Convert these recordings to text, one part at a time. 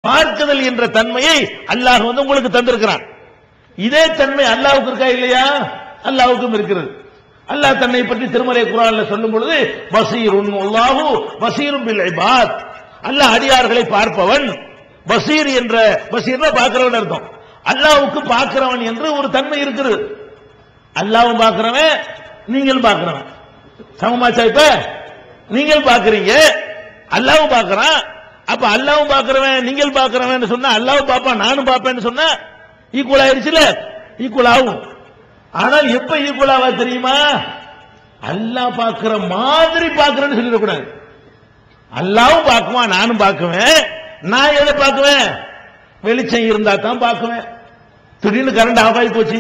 பார்க்குதல் என்ற தன்மையை அல்லாஹ் வந்து உங்களுக்கு தந்திருக்கிறான் இதே தன்மை அல்லாஹ்வுக்கு இருக்கா இல்லையா அல்லாஹ்வுக்கும் இருக்கிறது அல்லாஹ் தன்னை பற்றி திருமலை குரான்ல சொல்லும் பொழுது பசீருன் அல்லாஹு பசீரும் பில் இபாத் அல்லாஹ் அடியார்களை பார்ப்பவன் பசீர் என்ற பசீர்னா பார்க்கிறவன் அர்த்தம் அல்லாஹ்வுக்கு பார்க்கிறவன் என்று ஒரு தன்மை இருக்குது அல்லாவும் பார்க்கிறவன் நீங்கள் பார்க்கிறவன் சமமாச்சா இப்ப நீங்கள் பார்க்கறீங்க அல்லாவும் பார்க்கறான் அப்ப அல்லாவும் பார்க்கிறவன் நீங்கள் பார்க்கிறவன் சொன்னா அல்லாவும் பார்ப்பான் நானும் பார்ப்பேன்னு சொன்னா ஈக்குவல் ஆயிருச்சுல ஈக்குவல் ஆகும் ஆனால் எப்ப ஈக்குவல் ஆவா தெரியுமா அல்லாஹ் பார்க்கிற மாதிரி பார்க்கிறேன்னு சொல்லிடக்கூடாது அல்லாவும் பார்க்குவான் நானும் பார்க்குவேன் நான் எதை பார்க்குவேன் வெளிச்சம் இருந்தா தான் பார்க்குவேன் திடீர்னு கரண்ட் ஆஃப் ஆகி போச்சு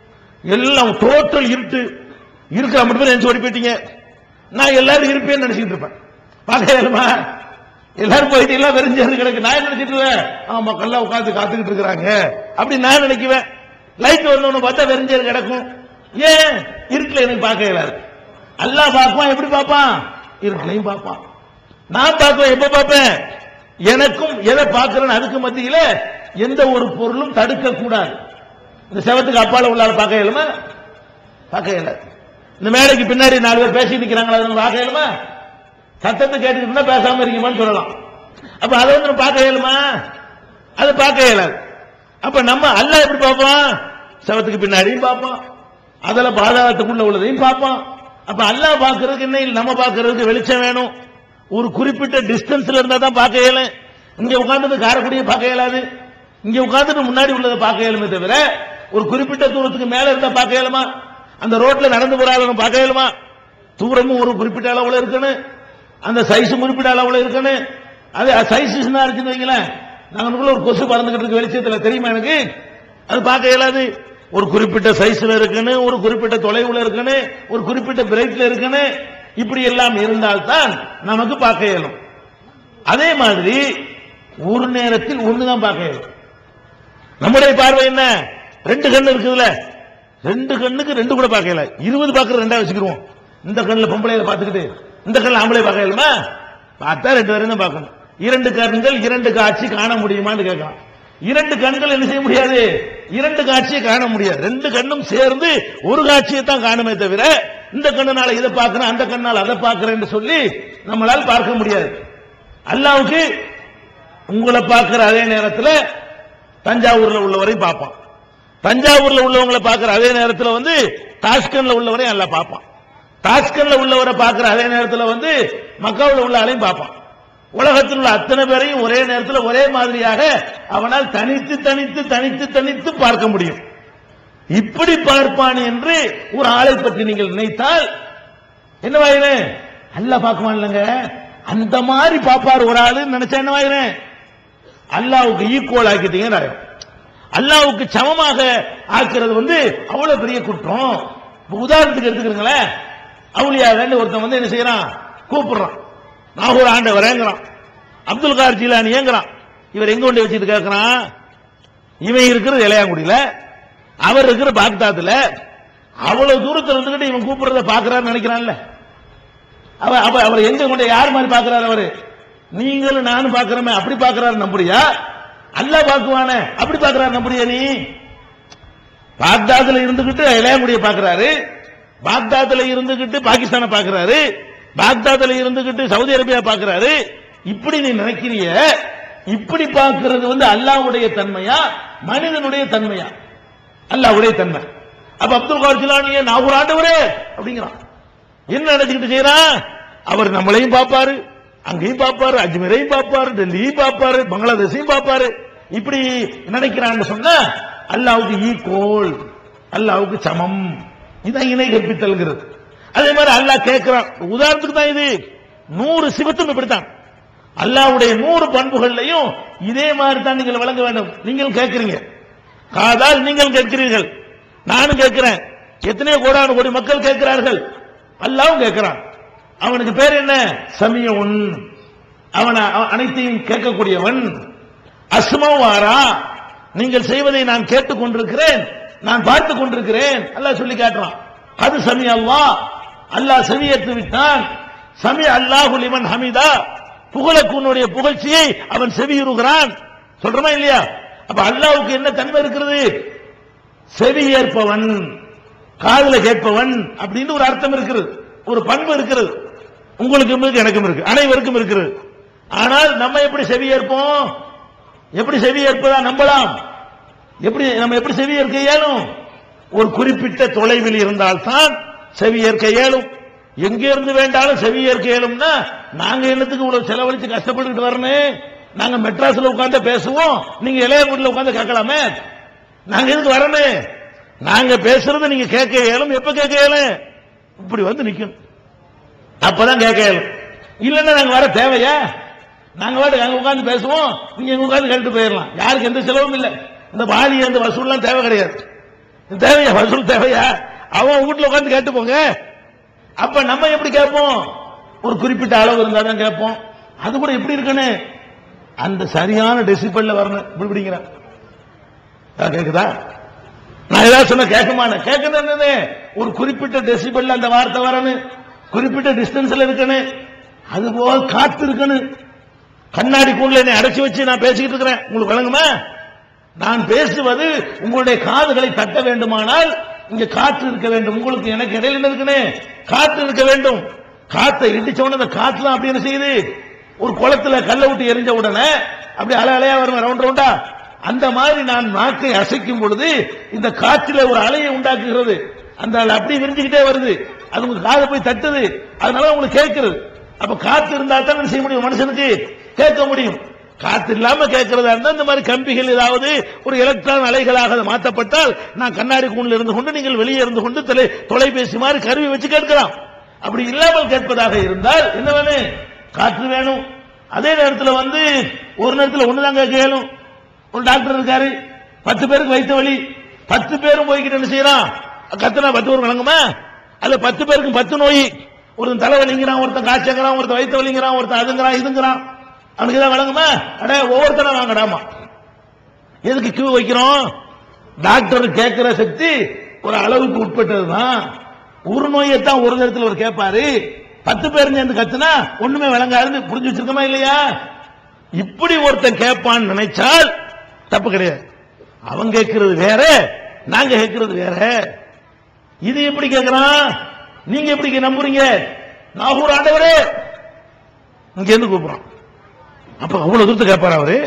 எல்லாம் டோட்டல் இருட்டு இருக்கிற மட்டும் பேர் நினைச்சு ஓடி போயிட்டீங்க நான் எல்லாரும் இருப்பேன்னு நினைச்சிட்டு இருப்பேன் பார்க்க இயலுமா எல்லாரும் போயிட்டு எல்லாம் வெறிஞ்சது கிடக்கு நான் என்ன நினைச்சிட்டு இருப்பேன் ஆ மக்கள்லாம் உட்கார்ந்து காத்துக்கிட்டு இருக்கிறாங்க அப்படி நான் நினைக்குவேன் லைட் வரணும்னு பார்த்தா வெறிஞ்சது கிடக்கும் ஏன் இருக்குல எனக்கு பார்க்க இயலாது அல்லாஹ் பார்ப்பான் எப்படி பார்ப்பான் இருக்குலையும் பார்ப்பான் நான் பார்க்குவேன் எப்ப பார்ப்பேன் எனக்கும் எதை பார்க்கிறேன் அதுக்கு மத்தியில எந்த ஒரு பொருளும் தடுக்க கூடாது இந்த செவத்துக்கு அப்பால உள்ளார பார்க்க இயலுமா பார்க்க இயலாது இந்த மேடைக்கு பின்னாடி நாலு பேர் பேசி நிக்கிறாங்களா அதை பார்க்க இயலுமா சத்தத்தை கேட்டுக்கிட்டு இருந்தா பேசாம இருக்கீங்கன்னு சொல்லலாம் அப்ப அதை வந்து நம்ம பார்க்க இயலுமா அது பார்க்க இயலாது அப்ப நம்ம அல்லாஹ் எப்படி பார்ப்போம் செவத்துக்கு பின்னாடியும் பார்ப்போம் அதுல பாதாளத்துக்குள்ள உள்ளதையும் பார்ப்போம் அப்ப அல்லாஹ் பார்க்கறதுக்கு என்ன இல்லை நம்ம பார்க்கறதுக்கு வெளிச்சம் வேணும் ஒரு குறிப்பிட்ட டிஸ்டன்ஸ்ல இருந்தா தான் பார்க்க இயலும் இங்க உட்கார்ந்து காரக்குடியை பார்க்க இயலாது இங்க உட்கார்ந்துட்டு முன்னாடி உள்ளதை பார்க்க இயலுமே தவிர ஒரு குறிப்பிட்ட தூரத்துக்கு மேல இருந்தா பார்க்க இயலுமா அந்த ரோட்ல நடந்து போறாங்க பார்க்க இயலுமா தூரமும் ஒரு குறிப்பிட்ட அளவுல இருக்கணும் அந்த சைஸும் குறிப்பிட்ட அளவுல இருக்கணும் அது சைஸ் இருக்குன்னு வைங்களேன் நாங்களுக்குள்ள ஒரு கொசு பறந்துகிட்டு இருக்கு வெளிச்சத்துல தெரியுமா எனக்கு அது பார்க்க இயலாது ஒரு குறிப்பிட்ட சைஸ்ல இருக்கணும் ஒரு குறிப்பிட்ட தொலைவுல இருக்கணும் ஒரு குறிப்பிட்ட பிரைட்ல இருக்கணும் இப்படி எல்லாம் இருந்தால்தான் நமக்கு பார்க்க இயலும் அதே மாதிரி ஒரு நேரத்தில் ஒண்ணுதான் பார்க்க இயலும் நம்முடைய பார்வை என்ன ரெண்டு கண்ணு இருக்குதுல்ல ரெண்டு கண்ணுக்கு ரெண்டு கூட பார்க்கல இருபது பார்க்கற ரெண்டா வச்சுக்கிருவோம் இந்த கண்ணுல பொம்பளையில பார்த்துக்கிட்டு இந்த கண்ணுல ஆம்பளை பார்க்க இயலுமா பார்த்தா ரெண்டு பேரும் தான் பார்க்கணும் இரண்டு கண்கள் இரண்டு காட்சி காண முடியுமான்னு கேட்கலாம் இரண்டு கண்கள் என்ன செய்ய முடியாது இரண்டு காட்சியை காண முடியாது ரெண்டு கண்ணும் சேர்ந்து ஒரு காட்சியை தான் காணுமே தவிர இந்த கண்ணுனால இதை பார்க்கிறேன் அந்த கண்ணால் அதை பார்க்கிறேன்னு சொல்லி நம்மளால் பார்க்க முடியாது அல்லாவுக்கு உங்களை பார்க்கிற அதே நேரத்தில் தஞ்சாவூர்ல உள்ளவரையும் பார்ப்பான் தஞ்சாவூர்ல உள்ளவங்களை பார்க்கிற அதே நேரத்தில் வந்து தாஷ்கன்ல உள்ளவரையும் அல்ல பார்ப்பான் தாஷ்கன்ல உள்ளவரை பார்க்கிற அதே நேரத்தில் வந்து மக்காவில் உள்ள ஆளையும் பார்ப்பான் உலகத்தில் உள்ள அத்தனை பேரையும் ஒரே நேரத்தில் ஒரே மாதிரியாக அவனால் தனித்து தனித்து தனித்து தனித்து பார்க்க முடியும் இப்படி பார்ப்பான் என்று ஒரு ஆளை பற்றி நீங்கள் நினைத்தால் என்னவாயிரு அல்ல பார்க்குவான் இல்லைங்க அந்த மாதிரி பாப்பார் ஒரு ஆளு நினைச்சா என்னவாயிரு அல்லாவுக்கு ஈக்குவல் ஆக்கிட்டீங்க அல்லாவுக்கு சமமாக ஆக்குறது வந்து அவ்வளவு பெரிய குற்றம் இப்ப உதாரணத்துக்கு எடுத்துக்கிறீங்களேன் அவுளியா வேண்டு ஒருத்தன் வந்து என்ன செய்யறான் கூப்பிடுறான் நாகூர் ஆண்டவரேங்கிறான் அப்துல் கார் ஜீலானி ஏங்கிறான் இவர் எங்க கொண்டு வச்சுட்டு கேட்கறான் இவன் இருக்கிறது இளையாங்குடியில அவர் இருக்கிற பாக்தாத்துல அவ்வளவு தூரத்துல இருந்துகிட்டு இவன் கூப்பிடுறத பாக்குறாருன்னு நினைக்கிறான்ல அவ அவ அவர் எங்க கொண்டு யார் மாதிரி பாக்குறாரு அவரு நீங்களும் நானும் பாக்குறமே அப்படி பாக்குறாரு நம்புறியா அல்ல பாக்குவானே அப்படி பாக்குறாரு நம்புறியா நீ பாக்தாதுல இருந்துகிட்டு இளையாங்குடிய பாக்குறாரு பாக்தாதுல இருந்துகிட்டு பாகிஸ்தானை பாக்குறாரு பாக்தாதுல இருந்துகிட்டு சவுதி அரேபியா பாக்குறாரு இப்படி நீ நினைக்கிறிய இப்படி பார்க்கிறது வந்து அல்லாவுடைய தன்மையா மனிதனுடைய தன்மையா அல்லாவுடைய தன்மை அப்ப அப்துல் கார் ஜிலானிய நான் ஒரு ஆண்டவரே அப்படிங்கிறான் என்ன நினைச்சுக்கிட்டு செய்யறான் அவர் நம்மளையும் பார்ப்பாரு அங்கேயும் பார்ப்பாரு அஜ்மீரையும் பார்ப்பாரு டெல்லியும் பார்ப்பாரு பங்களாதேஷையும் பார்ப்பாரு இப்படி நினைக்கிறான்னு சொன்னா அல்லாவுக்கு ஈக்குவல் அல்லாவுக்கு சமம் இதான் இணை கற்பித்தல்கிறது அதே மாதிரி அல்லாஹ் கேட்கிறான் உதாரணத்துக்கு தான் இது நூறு சிவத்தும் இப்படித்தான் அல்லாவுடைய நூறு பண்புகள்லையும் இதே மாதிரி தான் நீங்கள் வழங்க வேண்டும் நீங்கள் கேட்கிறீங்க காதால் நீங்கள் கேட்கிறீர்கள் நானும் கேட்கிறேன் எத்தனையோ கோடானு கோடி மக்கள் கேட்கிறார்கள் அல்லாவும் கேட்கிறான் அவனுக்கு பேர் என்ன சமியவன் அவன் அவன் அனைத்தையும் கேட்கக்கூடியவன் அஸ்மவாரா நீங்கள் செய்வதை நான் கேட்டுக் கொண்டிருக்கிறேன் நான் பார்த்துக் கொண்டிருக்கிறேன் அல்லாஹ் சொல்லி காட்டுறான் அது சமி அல்லாஹ் அல்லாஹ் செவியேற்று விட்டான் சமி அல்லாஹு லிமன் ஹமிதா புகழக்குனுடைய புகழ்ச்சியை அவன் செவியுறுகிறான் சொல்றோமா இல்லையா அப்ப அல்லாவுக்கு என்ன தன்மை இருக்கிறது செவி ஏற்பவன் காதுல கேட்பவன் அப்படின்னு ஒரு அர்த்தம் இருக்கிறது ஒரு பண்பு இருக்கிறது உங்களுக்கும் இருக்கு எனக்கும் இருக்கு அனைவருக்கும் இருக்கிறது ஆனால் நம்ம எப்படி செவி ஏற்போம் எப்படி செவி ஏற்பதா நம்பலாம் எப்படி நம்ம எப்படி செவி ஏற்க இயலும் ஒரு குறிப்பிட்ட தொலைவில் இருந்தால்தான் செவி ஏற்க இயலும் எங்க இருந்து வேண்டாலும் செவி ஏற்க இயலும்னா நாங்க என்னத்துக்கு இவ்வளவு செலவழிச்சு கஷ்டப்பட்டுட்டு வரணும் நாங்க மெட்ராஸ்ல உட்கார்ந்து பேசுவோம் நீங்க இளையகுடியில் உட்கார்ந்து கேட்கலாமே நாங்க எதுக்கு வரணும் நாங்க பேசுறத நீங்க கேட்க இயலும் எப்ப கேட்க இயலும் இப்படி வந்து நிக்கணும் அப்பதான் கேட்க இயலும் இல்லன்னா நாங்க வர தேவையா நாங்க வாட்டு அங்க உட்கார்ந்து பேசுவோம் நீங்க எங்க உட்கார்ந்து கேட்டு போயிடலாம் யாருக்கு எந்த செலவும் இல்ல இந்த வாலி அந்த வசூல்லாம் தேவை கிடையாது இது தேவையா வசூல் தேவையா அவன் வீட்டுல உட்கார்ந்து கேட்டு போங்க அப்ப நம்ம எப்படி கேட்போம் ஒரு குறிப்பிட்ட அளவு இருந்தா தான் கேட்போம் அது கூட எப்படி இருக்கணும் அந்த சரியான டெசிபல்ல வரணும் இப்படி பிடிக்கிறேன் கேக்குதா நான் ஏதாவது சொன்ன கேட்க மாட்டேன் கேட்கறது என்னது ஒரு குறிப்பிட்ட டெசிபல்ல அந்த வார்த்தை வரணும் குறிப்பிட்ட டிஸ்டன்ஸ்ல இருக்கணும் அது போல் காத்து இருக்கணும் கண்ணாடி கூண்டுல என்னை அடைச்சு வச்சு நான் பேசிக்கிட்டு இருக்கிறேன் உங்களுக்கு விளங்குமா நான் பேசுவது உங்களுடைய காதுகளை தட்ட வேண்டுமானால் இங்க காற்று இருக்க வேண்டும் உங்களுக்கு எனக்கு இடையில என்ன இருக்குன்னு காற்று இருக்க வேண்டும் காத்தை இடிச்ச உடனே அந்த காற்றுலாம் அப்படி என்ன செய்யுது ஒரு குளத்துல கல்லை விட்டு எரிஞ்ச உடனே அப்படி அலை அலையா வரும் ரவுண்ட் ரவுண்டா அந்த மாதிரி நான் நாக்கை அசைக்கும் பொழுது இந்த காற்றில ஒரு அலையை உண்டாக்குகிறது அந்த அலை அப்படியே விரிஞ்சுக்கிட்டே வருது அது உங்க காதை போய் தட்டுது அதனால உங்களுக்கு கேட்கிறது அப்ப காத்து இருந்தா தான் என்ன செய்ய முடியும் மனுஷனுக்கு கேட்க முடியும் காத்து இல்லாம கேட்கறதா இருந்தா இந்த மாதிரி கம்பிகள் ஏதாவது ஒரு எலக்ட்ரான் அலைகளாக அது மாற்றப்பட்டால் நான் கண்ணாடி கூண்டில் இருந்து கொண்டு நீங்கள் வெளியே இருந்து கொண்டு தொலை தொலைபேசி மாதிரி கருவி வச்சு கேட்கலாம் அப்படி இல்லாமல் கேட்பதாக இருந்தால் என்ன வேணும் காற்று வேணும் அதே நேரத்தில் வந்து ஒரு நேரத்தில் ஒண்ணுதான் கேட்க இயலும் ஒரு டாக்டர் இருக்காரு பத்து பேருக்கு வைத்த வலி பத்து பேரும் போய்கிட்டு என்ன செய்யறான் கத்துனா பத்து பேருக்கு வழங்குமா அதுல பத்து பேருக்கு பத்து நோய் ஒருத்தன் தலை வலிங்கிறான் ஒருத்தன் காய்ச்சங்கிறான் ஒருத்தன் வயிற்று வலிங்கிறான் ஒருத்தன் அதுங்கிறான் இதுங்கிறான் அவனுக்கு தான் வழங்குமா அட ஒவ்வொருத்தரும் வாங்கடாமா எதுக்கு கியூ வைக்கிறோம் டாக்டர் கேட்கிற சக்தி ஒரு அளவுக்கு உட்பட்டதுதான் ஒரு நோயைத்தான் ஒரு நேரத்தில் ஒரு கேட்பாரு பத்து பேர் சேர்ந்து கத்துனா ஒண்ணுமே விளங்காதுன்னு புரிஞ்சு வச்சிருக்கோமா இல்லையா இப்படி ஒருத்தன் கேட்பான்னு நினைச்சால் தப்பு கிடையாது அவன் கேட்கிறது வேற நாங்க கேட்கிறது வேற இது எப்படி கேட்கிறான் நீங்க எப்படி நம்புறீங்க நாகூர் ஆண்டவரே இங்க இருந்து கூப்பிடுறான் அப்ப அவ்வளவு தூரத்து கேட்பாரு அவரு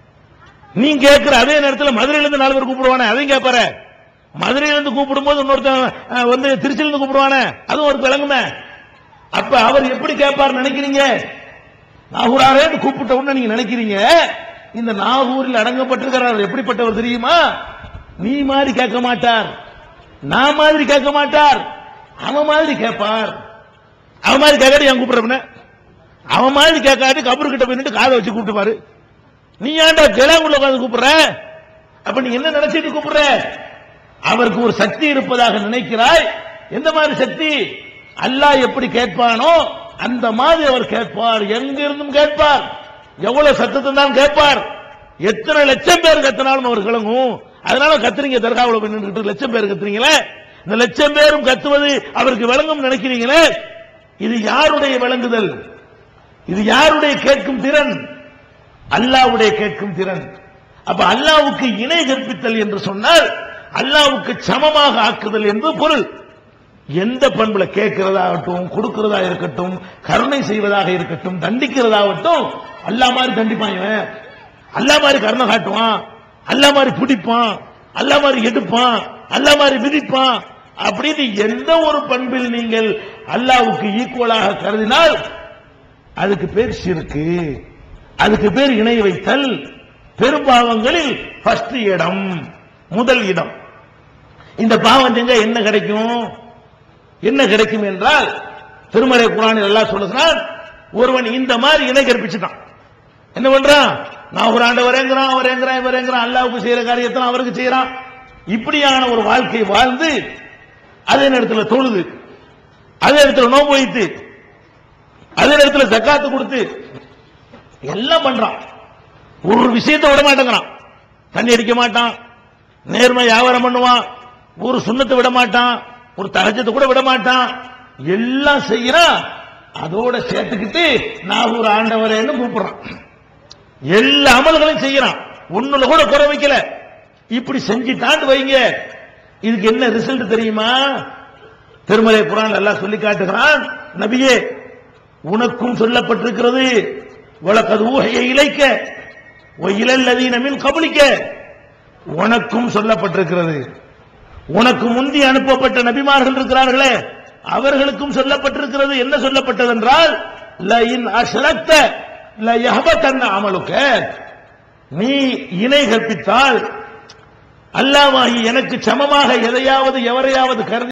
நீ கேட்கிற அதே நேரத்தில் மதுரையில இருந்து நாலு பேர் கூப்பிடுவானே அதையும் கேட்பாரு மதுரையில இருந்து கூப்பிடும் போது இன்னொருத்தன் அஹ், வந்து திருச்சியில இருந்து கூப்பிடுவானே அதுவும் ஒரு விளங்குமே அப்ப அவர் எப்படி கேட்பார் நினைக்கிறீங்க நாகூராரே கூப்பிட்ட உடனே நீங்க நினைக்கிறீங்க இந்த நாகூரில் அடங்கப்பட்டிருக்கிறார் எப்படிப்பட்டவர் தெரியுமா நீ மாதிரி கேட்க மாட்டார் நான் மாதிரி கேட்க மாட்டார் அவன் மாதிரி கேட்பார் அவன் மாதிரி கேட்காட்டி என் கூப்பிடுறவன அவன் மாதிரி கேட்காட்டி கபரு கிட்ட போயிட்டு காதை வச்சு கூப்பிட்டு பாரு நீ ஏன்டா கிளாங்குள்ள உட்காந்து கூப்பிடுற அப்ப நீ என்ன நினைச்சிட்டு கூப்பிடுற அவருக்கு ஒரு சக்தி இருப்பதாக நினைக்கிறாய் எந்த மாதிரி சக்தி அல்லாஹ் எப்படி கேட்பானோ அந்த மாதிரி அவர் கேட்பார் எங்க இருந்தும் கேட்பார் எவ்வளவு சத்தத்தை தான் கேட்பார் எத்தனை லட்சம் பேர் கத்தினாலும் அவர் கிளங்கும் அதனால கத்துறீங்க தர்காவில் போய் நின்றுட்டு லட்சம் பேர் கத்துறீங்களே இந்த லட்சம் பேரும் கத்துவது அவருக்கு விளங்கும் நினைக்கிறீங்களே இது யாருடைய விளங்குதல் இது யாருடைய கேட்கும் திறன் அல்லாவுடைய கேட்கும் திறன் அப்ப அல்லாவுக்கு இணை கற்பித்தல் என்று சொன்னால் அல்லாவுக்கு சமமாக ஆக்குதல் என்று பொருள் எந்த பண்புல கேட்கிறதாகட்டும் கொடுக்கிறதா இருக்கட்டும் கருணை செய்வதாக இருக்கட்டும் தண்டிக்கிறதாகட்டும் அல்லா மாதிரி தண்டிப்பான் இவன் அல்லா மாதிரி கருணை காட்டுவான் அல்லா மாதிரி பிடிப்பான் அல்லா மாதிரி எடுப்பான் அல்லா மாதிரி மிதிப்பான் அப்படின்னு எந்த ஒரு பண்பில் நீங்கள் அல்லாவுக்கு ஈக்குவலாக கருதினால் அதுக்கு பேர் சிறுக்கு அதுக்கு பேர் இணை வைத்தல் பெரும்பாவங்களில் ஃபர்ஸ்ட் இடம் முதல் இடம் இந்த பாவம் செஞ்சா என்ன கிடைக்கும் என்ன கிடைக்கும் என்றால் திருமறை குரானில் எல்லாம் சொல்லுகிறான் ஒருவன் இந்த மாதிரி இணை கற்பிச்சுட்டான் என்ன பண்றான் நான் ஒரு ஆண்டவரேங்கிறான் அவரேங்கிறான் இவரேங்கிறான் அல்லாவுக்கு செய்யற காரியத்தை அவருக்கு செய்யறான் இப்படியான ஒரு வாழ்க்கை வாழ்ந்து அதே நேரத்தில் தொழுது அதே நேரத்தில் நோன்பு வைத்து அதே நேரத்தில் ஜக்காத்து கொடுத்து எல்லாம் பண்றான் ஒரு விஷயத்தை விட மாட்டேங்கிறான் தண்ணி அடிக்க மாட்டான் நேர்மை வியாபாரம் பண்ணுவான் ஒரு சுண்ணத்தை விட மாட்டான் ஒரு தகஜத்தை கூட விட மாட்டான் எல்லாம் செய்யறான் அதோட சேர்த்துக்கிட்டு நான் ஒரு ஆண்டவரேன்னு கூப்பிடுறான் எல்லா அமல்களையும் செய்யறான் ஒண்ணுல கூட குறை வைக்கல இப்படி செஞ்சுட்டான்னு வைங்க இதுக்கு என்ன ரிசல்ட் தெரியுமா திருமலை குரான் எல்லாம் சொல்லி காட்டுகிறான் நபியே உனக்கும் சொல்லப்பட்டிருக்கிறது உலகது ஊகையை இழைக்க இளல்லதீன மின் கபலிக்க உனக்கும் சொல்லப்பட்டிருக்கிறது உனக்கு முந்தி அனுப்பப்பட்ட நபிமார்கள் இருக்கிறார்களே அவர்களுக்கும் சொல்லப்பட்டிருக்கிறது என்ன சொல்லப்பட்டது என்றால் லயின் அஷ்ரக்த லயஹபத்தன்ன அமலுக்க நீ இணை கற்பித்தால் அல்லாவாகி எனக்கு சமமாக எதையாவது எவரையாவது கருதி